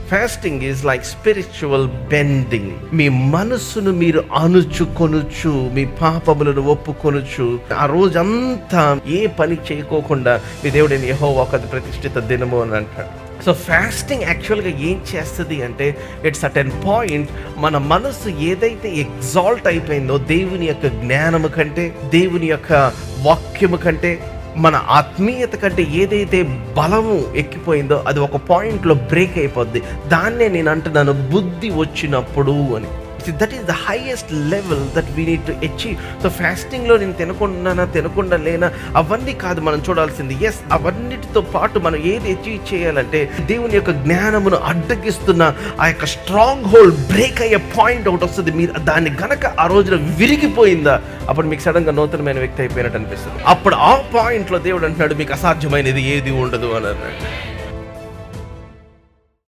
fasting is like spiritual bending మీ మనస్సును మీరు అణుచుకొనుచు మీ పాపములను ఒప్పుకొనుచు ఆ రోజంతా ఏ పని చేయకోకుండా మీ దేవుడిని యహో ఒక ప్రతిష్ఠిత దినము అని అంటాడు సో ఫాస్టింగ్ యాక్చువల్గా ఏం చేస్తుంది అంటే ఇట్స్ అటెన్ పాయింట్ మన మనస్సు ఏదైతే ఎగ్జాల్ట్ అయిపోయిందో దేవుని యొక్క జ్ఞానము కంటే దేవుని యొక్క వాక్యము కంటే మన ఆత్మీయత కంటే ఏదైతే బలము ఎక్కిపోయిందో అది ఒక పాయింట్లో బ్రేక్ అయిపోద్ది దాన్నే నేను అంటున్నాను బుద్ధి వచ్చినప్పుడు అని that is the highest level that we need to achieve so ఫాస్టింగ్లో నేను తినకుండా తినకుండా లేనా అవన్నీ కాదు మనం చూడాల్సింది ఎస్ అవన్నిటితో పాటు మనం ఏది అచీవ్ చేయాలంటే దేవుని యొక్క జ్ఞానమును అడ్డగిస్తున్న ఆ యొక్క స్ట్రాంగ్ హోల్డ్ బ్రేక్ అయ్యే పాయింట్ ఒకటి వస్తుంది మీరు దాన్ని గనక ఆ రోజున విరిగిపోయిందా అప్పుడు మీకు సడన్గా నూతనమైన వ్యక్తి అయిపోయినట్టు అనిపిస్తుంది అప్పుడు ఆ పాయింట్లో దేవుడు అంటున్నాడు మీకు అసాధ్యమైనది ఏది ఉండదు అని అన్నాడు